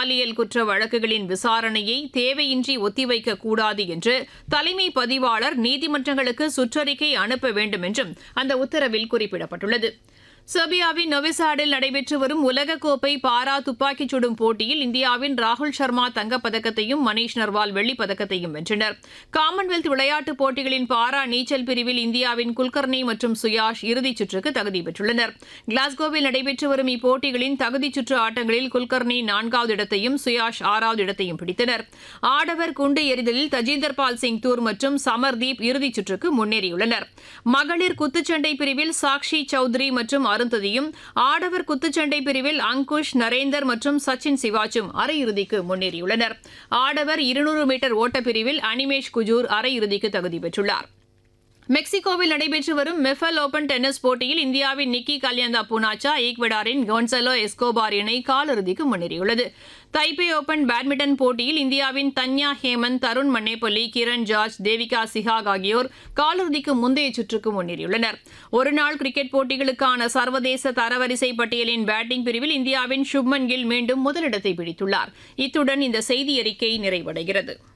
பாலியல் குற்ற வழக்குகளின் விசாரணையை தேவையின்றி ஒத்திவைக்க கூடாது என்று தலைமை பதிவாளர் நீதிமன்றங்களுக்கு சுற்றறிக்கை அனுப்ப வேண்டும் என்றும் அந்த உத்தரவில் குறிப்பிடப்பட்டுள்ளது செர்பியாவின் நொவிசாடில் நடைபெற்று வரும் உலகக்கோப்பை பாரா துப்பாக்கிச் சுடும் போட்டியில் இந்தியாவின் ராகுல் சர்மா தங்கப்பதக்கத்தையும் மணீஷ் நர்வால் வெள்ளிப் பதக்கத்தையும் வென்றனர் காமன்வெல்த் விளையாட்டுப் போட்டிகளின் பாரா நீச்சல் பிரிவில் இந்தியாவின் குல்கர்னி மற்றும் சுயாஷ் இறுதிச் சுற்றுக்கு தகுதி பெற்றுள்ளனர் கிளாஸ்கோவில் நடைபெற்று வரும் இப்போட்டிகளின் தகுதிச் சுற்று ஆட்டங்களில் குல்கர்னி நான்காவது இடத்தையும் சுயாஷ் ஆறாவது இடத்தையும் பிடித்தனர் ஆடவர் குண்டு எறிதலில் தஜிந்தர் பால் சிங் தூர் மற்றும் சமர்தீப் இறுதிச் சுற்றுக்கு முன்னேறியுள்ளனர் மகளிர் குத்துச்சண்டை பிரிவில் சாக்ஷி சௌத்ரி மற்றும் அருந்ததியும் ஆடவர் குத்துச்சண்டை பிரிவில் அங்குஷ் நரேந்தர் மற்றும் சச்சின் சிவாச்சும் அரையிறுதிக்கு முன்னேறியுள்ளனர் ஆடவர் இருநூறு மீட்டர் ஓட்டப்பிரிவில் அனிமேஷ் குஜூர் அரையிறுதிக்கு தகுதி பெற்றுள்ளார் மெக்சிகோவில் நடைபெற்று வரும் மெஃபல் ஓபன் டென்னிஸ் போட்டியில் இந்தியாவின் நிக்கி கல்யாந்தா புனாச்சா ஈக்வடாரின் கோன்சலோ எஸ்கோபார் இணை காலிறுதிக்கு முன்னேறியுள்ளது தைப்பே ஓபன் பேட்மிண்டன் போட்டியில் இந்தியாவின் தன்யா ஹேமந்த் தருண் மன்னேப்பள்ளி கிரண் ஜார்ஜ் தேவிகா சிஹாக் ஆகியோர் காலிறுதிக்கு முந்தைய சுற்றுக்கு முன்னேறியுள்ளனர் ஒருநாள் கிரிக்கெட் போட்டிகளுக்கான சர்வதேச தரவரிசை பட்டியலின் பேட்டிங் பிரிவில் இந்தியாவின் சுப்மன் கில் மீண்டும் முதலிடத்தை பிடித்துள்ளார் இத்துடன் இந்த செய்தி அறிக்கை நிறைவடைகிறது